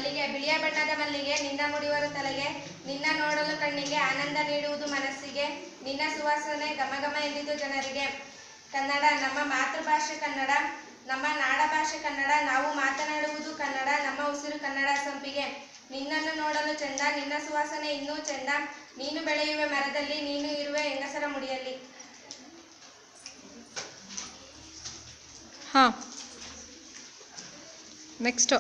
ಮಲ್ಲಿಗೆ ಬಿಳಿಯ ಬಣ್ಣದ ಮಲ್ಲಿಗೆ ನಿನ್ನ ಮುಡಿವರು ತಲೆಗೆ ನಿನ್ನ ನೋಡಲು ಕಣ್ಣಿಗೆ ಆನಂದ ನೀಡುವುದು ಮನಸ್ಸಿಗೆ ನಿನ್ನ ಸುವಾಸನೆ ಘಮಘಮ ಎಂದಿದ್ದು ಜನರಿಗೆ ಕನ್ನಡ ನಮ್ಮ ಮಾತೃಭಾಷೆ ಕನ್ನಡ ನಮ್ಮ ನಾಡ ಭಾಷೆ ಕನ್ನಡ ನಾವು ಮಾತನಾಡುವುದು ಕನ್ನಡ ನಮ್ಮ ಉಸಿರು ಕನ್ನಡ ಸಂಪಿಗೆ ನಿನ್ನನ್ನು ನೋಡಲು ಚಂದ ನಿನ್ನ ಸುವಾಸನೆ ಇನ್ನೂ ಚಂದ ನೀನು ಬೆಳೆಯುವೆ ಮರದಲ್ಲಿ ನೀನು ಇರುವೆ ಹೆಂಗಸರ ಮುಡಿಯಲ್ಲಿ ಹಾಂ ನೆಕ್ಸ್ಟು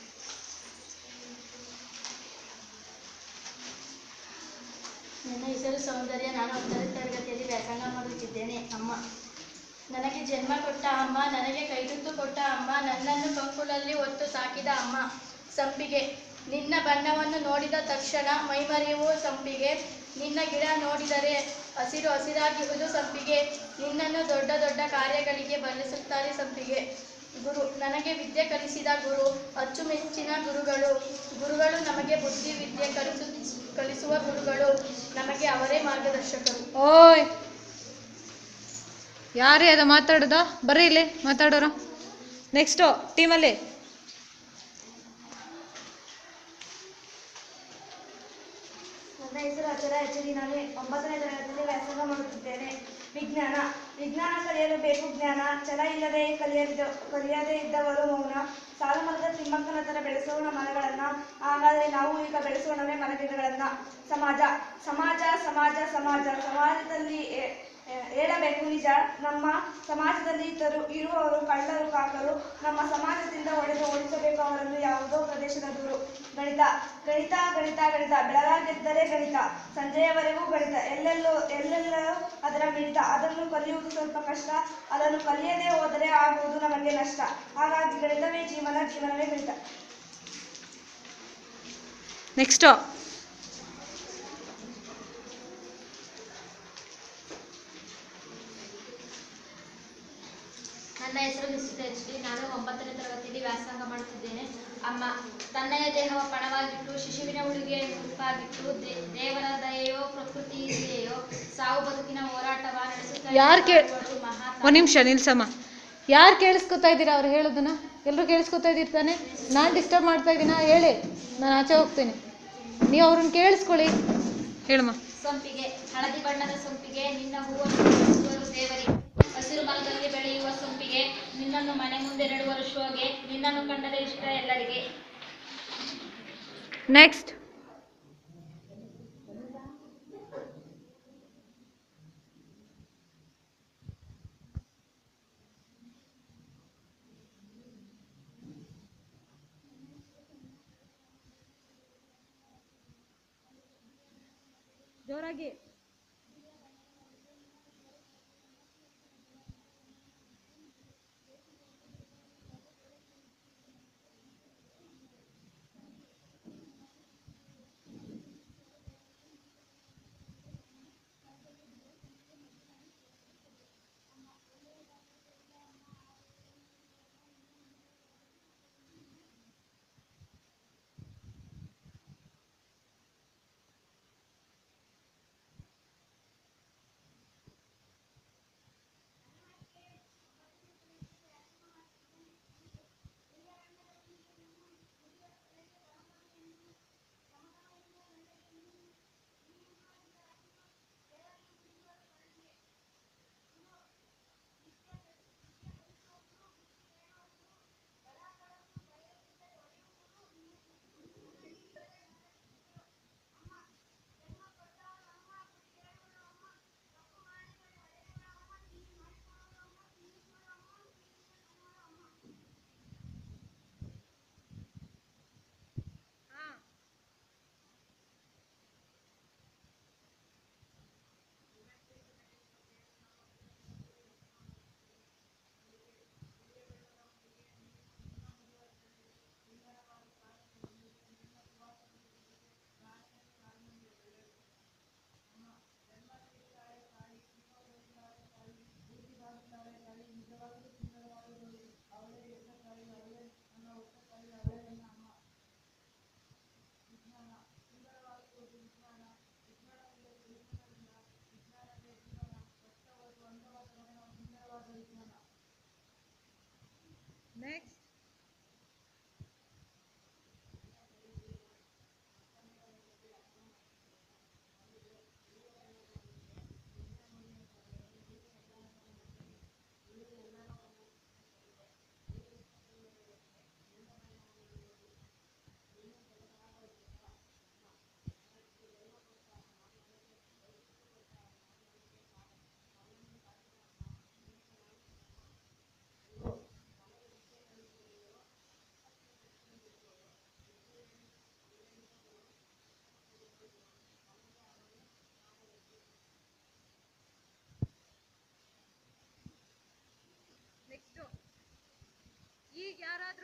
ನನ್ನ ಹೆಸರು ಸೌಂದರ್ಯ ನಾನು ಹತ್ತನೇ ತರಗತಿಯಲ್ಲಿ ವ್ಯಾಸಂಗ ಮಾಡುತ್ತಿದ್ದೇನೆ ಅಮ್ಮ ನನಗೆ ಜನ್ಮ ಕೊಟ್ಟ ಅಮ್ಮ ನನಗೆ ಕೈತುತ್ತು ಕೊಟ್ಟ ಅಮ್ಮ ನನ್ನನ್ನು ಕಂಕುಳಲ್ಲಿ ಹೊತ್ತು ಸಾಕಿದ ಅಮ್ಮ ಸಂಪಿಗೆ ನಿನ್ನ ಬಣ್ಣವನ್ನು ನೋಡಿದ ತಕ್ಷಣ ಮೈಮರೆಯುವ ಸಂಪಿಗೆ ನಿನ್ನ ಗಿಡ ನೋಡಿದರೆ ಹಸಿರು ಹಸಿರಾಗಿರುವುದು ಸಂಪಿಗೆ ನಿನ್ನನ್ನು ದೊಡ್ಡ ದೊಡ್ಡ ಕಾರ್ಯಗಳಿಗೆ ಬಳಸುತ್ತಾರೆ ಸಂಪಿಗೆ ಗುರು ನನಗೆ ವಿದ್ಯೆ ಕಲಿಸಿದ ಗುರು ಅಚ್ಚುಮೆಚ್ಚಿನ ಗುರುಗಳು ಗುರುಗಳು ನಮಗೆ ಬುದ್ಧಿ ವಿದ್ಯೆ ಕಲಿಸು ಕಲಿಸುವ ಗುರುಗಳು ನಮಗೆ ಅವರೇ ಮಾರ್ಗದರ್ಶಕರು ಓಯ್ ಯಾರೇ ಅದು ಮಾತಾಡೋದ ಬರ್ರಿ ಇಲ್ಲಿ ಮಾತಾಡೋರು ನೆಕ್ಸ್ಟು ಟೀಮಲ್ಲಿ ನನ್ನ ಹೆಸರು ಅಚಲ ಎಚ್ ಡಿ ನಾನು ಒಂಬತ್ತನೇ ತರಗತಿಯಲ್ಲಿ ವ್ಯಾಸಂಗ ಮಾಡುತ್ತಿದ್ದೇನೆ ವಿಜ್ಞಾನ ವಿಜ್ಞಾನ ಕಲಿಯಲು ಬೇಕು ಜ್ಞಾನ ಛಲ ಇಲ್ಲದೆ ಕಲಿಯದ ಕಲಿಯದೇ ಇದ್ದವರು ಮೌನ ಸಾಲು ಮರದ ತಿಮ್ಮಕ್ಕನ ಥರ ಬೆಳೆಸೋಣ ಮರಗಳನ್ನ ಹಾಗಾದರೆ ನಾವು ಈಗ ಬೆಳೆಸೋಣವೇ ಮರಗಿಡಗಳನ್ನ ಸಮಾಜ ಸಮಾಜ ಸಮಾಜ ಸಮಾಜ ಸಮಾಜದಲ್ಲಿ ಏ- ಏ- ಹೇಳಬೇಕು ನಿಜ ನಮ್ಮ ಸಮಾಜದಲ್ಲಿ ಇದ್ದರು ಇರುವವರು ಕಳ್ಳರು ಕಾಕರು ನಮ್ಮ ಸಮಾಜದಿಂದ ಒಡೆದು ಓಡಿಸಬೇಕು ಅವರನ್ನು ಯಾವುದೋ ಪ್ರದೇಶದ ದೂರು ಗಣಿತ ಗಣಿತ ಗಣಿತ ಗಣಿತ ಬೆಳಗಾಗೆದ್ದರೆ ಗಣಿತ ಸಂಜೆಯವರೆಗೂ ಗಣಿತ ಎಲ್ಲೆಲ್ಲೋ ಎಲ್ಲೆಲ್ಲೋ ಅದರ ಮಿಡಿತ ಅದನ್ನು ಕಲಿಯುವುದು ಸ್ವಲ್ಪ ಕಷ್ಟ ಅದನ್ನು ಕಲಿಯದೇ ಹೋದರೆ ಆಗುವುದು ನಮಗೆ ನಷ್ಟ ಹಾಗಾಗಿ ಗಣಿತವೇ ಜೀವನ ಜೀವನವೇ ಗಣಿತ ನೆಕ್ಸ್ಟು ನನ್ನ ಹೆಸರು ನಿಶ್ಚಿತ ಎಚ್ ಡಿ ನಾನು ಒಂಬತ್ತನೇ ತರಗತಿಯಲ್ಲಿ ವ್ಯಾಸಂಗ ಮಾಡುತ್ತಿದ್ದೇನೆ ಅಮ್ಮ ತನ್ನಯ ದೇಹವ ಪಣವಾಗಿಟ್ಟು ಶಿಶುವಿನ ಉಡುಗೆಯನ್ನು ಉಡುಪಾಗಿಟ್ಟು ದೇ- ದೇವರ ದಯೆಯೋ ಪ್ರಕೃತಿ ಇದೆಯೋ ಸಾವು ಬದುಕಿನ ಹೋರಾಟವ ನಡೆಸುತ್ತಾ ಯಾರ್ ಕೇ- ಇರುವವಳು ಮಹಾ ಒಂದು ನಿಮಿಷ ನಿಲ್ಸಮ್ಮ ಯಾರು ಕೇಳಿಸ್ಕೊತಾ ಇದ್ದೀರಾ ಅವ್ರು ಹೇಳೋದನ್ನ ಎಲ್ಲರೂ ಕೇಳಿಸ್ಕೊತಾ ಇದ್ದೀರಿ ತಾನೆ ನಾನು ಡಿಸ್ಟರ್ಬ್ ಮಾಡ್ತಾ ಇದ್ದೀನಾ ಹೇಳಿ ನಾನು ಆಚೆ ಹೋಗ್ತೀನಿ ನೀವು ಅವ್ರನ್ನ ಕೇಳಿಸ್ಕೊಳ್ಳಿ ಹೇಳಮ್ಮ ಸೊಂಪಿಗೆ ಹಳದಿ ಬಣ್ಣದ ಸೊಂಪಿಗೆ ನಿನ್ನ ಹೂವನ್ನು ಬೆಳೆಸುವರು ದೇವರಿಗೆ ಹಸಿರು ಮರದಲ್ಲಿ ಬೆಳೆಯುವ ಸೊಂಪಿಗೆ ನಿನ್ನನ್ನು ಮನೆ ಮುಂದೆ ನೆಡುವರು ಶೋಗೆ ನಿನ್ನನ್ನು ಕಂಡರೆ ಇಷ್ಟ ಎಲ್ಲರಿಗೆ ನೆಕ್ಸ್ಟ್ ಜೋರಾಗಿ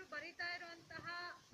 ಅವರು ಬರಿತಾ ಇರುವಂತಹ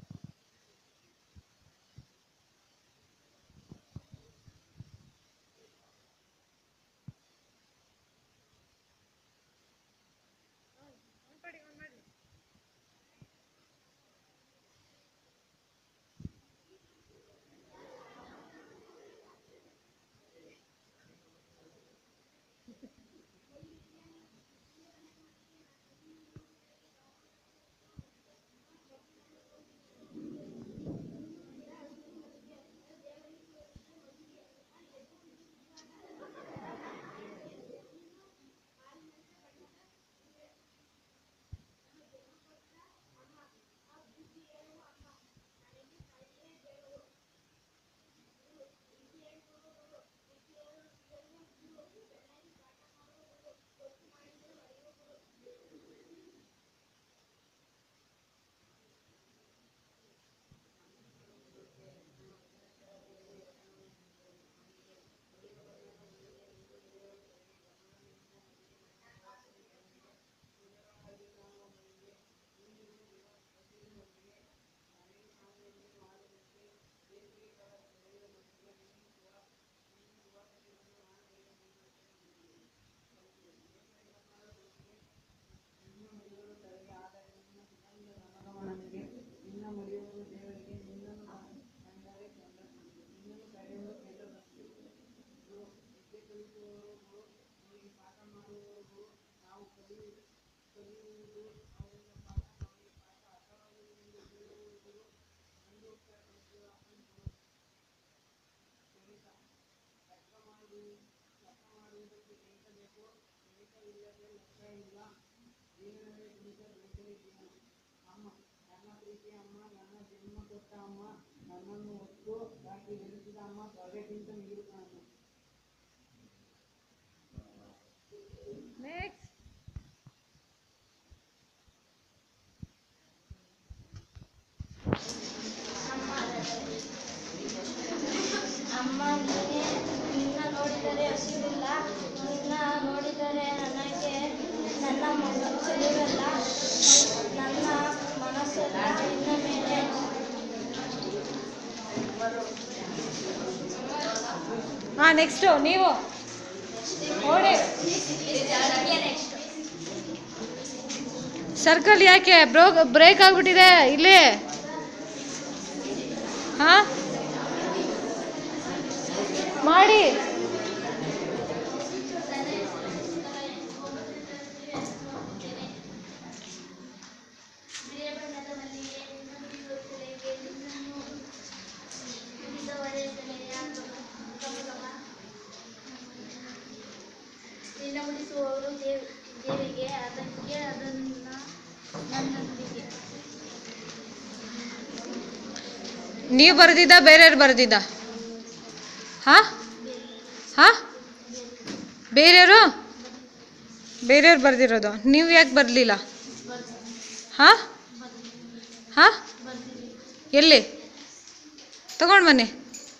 ನೆಕ್ಸ್ಟ್ ಅಮ್ಮ ನೀನೇ ನಿನ್ನ ನೋಡಿದರೆ ಹಸಿವಿಲ್ಲ ನಿನ್ನ ನೋಡಿದರೆ ನನಗೆ ನನ್ನ ಮಗ ಚೆಲುವೆಲ್ಲ ನನ್ನ ಮನಸ್ಸೆಲ್ಲ ನಿನ್ನ ಮೇಲೆ ಹಾ ನೆಕ್ಸ್ಟು ನೀವು ಓಡಿ ಸರ್ಕಲ್ ಯಾಕೆ ಬ್ರೋ ಬ್ರೇಕ್ ಆಗ್ಬಿಟ್ಟಿದೆ ಇಲ್ಲಿ ಹಾ ಮಾಡಿ ಬಿಳಿಯ ಬಣ್ಣದ ಮಲ್ಲಿಗೆ ನಿನ್ನ ಮುಡಿಯುವ ತಲೆಗೆ ನಿನ್ನನ್ನು ಮುಡಿದವರೇ ತಲೆಯ ಗಮಗಮ ನಿನ್ನ ಮುಡಿಸುವವರು ದೇವ್ ದೇವಿಗೆ ಅದಕ್ಕೆ ಅದನ್ನ ನನ್ನೊಂದಿಗೆ ನೀವು ಬರೆದಿದ್ದ ಬೇರೆಯವ್ರು ಬರೆದಿದ್ದ ಹಾ ಹಾ ಬೇರೆಯವರು ಬೇರೆಯವ್ರು ಬರೆದಿರೋದು ನೀವು ಯಾಕೆ ಬರಲಿಲ್ಲ ಹಾ ಹಾ ಎಲ್ಲಿ ತಗೊಂಡು ಬನ್ನಿ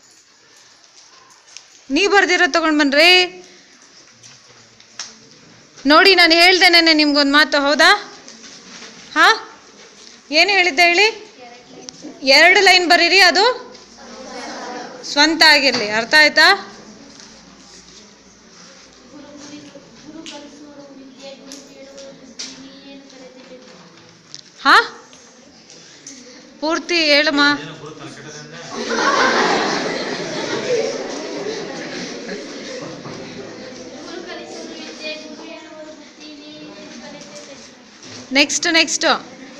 ನೀವು ಬರ್ದಿರೋದು ತಗೊಂಡು ಬನ್ರಿ ನೋಡಿ ನಾನು ಹೇಳ್ದೇನೆ ನಿಮ್ಗೊಂದು ಮಾತು ಹೌದಾ ಹಾ ಏನು ಹೇಳಿದ್ದೆ ಹೇಳಿ ಎರಡು ಲೈನ್ ಬರೀರಿ ಅದು ಸ್ವಂತ ಆಗಿರಲಿ ಅರ್ಥ ಆಯ್ತಾ ಗುರು ಕಲಿಸುವರು ವಿದ್ಯೆ ಗುರು ಬೇಡುವರು ಬುದ್ಧಿ ನೀ ಏನು ಕಲಿತಿಬೇಕು ಹಾ ಪೂರ್ತಿ ಹೇಳಮ್ಮ ಗುರು ಕಲಿಸುವರು ವಿದ್ಯೆ ಗುರು ಹೇಳುವರು ಬುದ್ಧಿ ನೀ ಏನು ಕಲಿತಿಬೇಕು ನೆಕ್ಸ್ಟ್ ನೆಕ್ಸ್ಟ್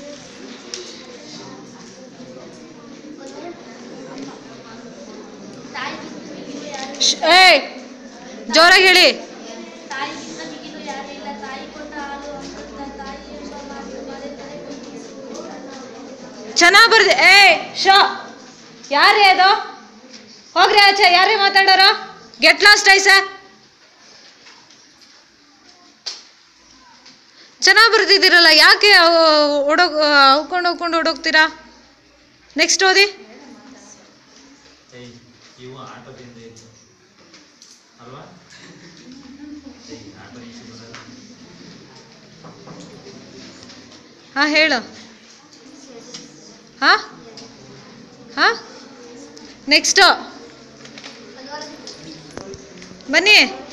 ತಾಯಿಗಿಂತ ಮಿಗಿಲು ಯಾರು ಏಯ್ ಜೋರಾಗಿ ಹೇಳಿ ತಾಯಿಗಿಂತ ಮಿಗಿಲು ಯಾರೂ ಇಲ್ಲ ತಾಯಿ ಕೊಟ್ಟ ಹಾಲು ಅಮೃತ ತಾಯಿ ಎಂಬ ಮಾತು ಮರೆತರೆ ಪ್ರೀತಿಸುವುದು ಚೆನ್ನಾಗಿ ಬರ್ದಿ ಏಯ್ ಶೋ ಯಾರೇ ಅದು ಹೋಗ್ರಿ ಆಚೆ ಯಾರೇ ಮಾತಾಡೋರು ಗೆಟ್ ಲಾಸ್ಟ್ ಐಸ ಚೆನ್ನಾಗಿ ಬರ್ದಿದ್ದೀರಲ್ಲ ಯಾಕೆ ಓಡೋಗ್ ಅವ್ಕೊಂಡು ಹೋಗ್ಕೊಂಡು ಓಡೋಗ್ತೀರಾ ನೆಕ್ಸ್ಟ್ ಓದಿ ಏಯ್ ಇವು ಆಟೋದಿಂದ ಇದ್ದು ಅಲ್ವಾ ಏಯ್ ಆಟೋ ಈಚೆ ಬರಲ್ಲ ಹಾಂ ಹೇಳು ಹಾಂ ಹಾಂ ನೆಕ್ಸ್ಟು ಬನ್ನಿ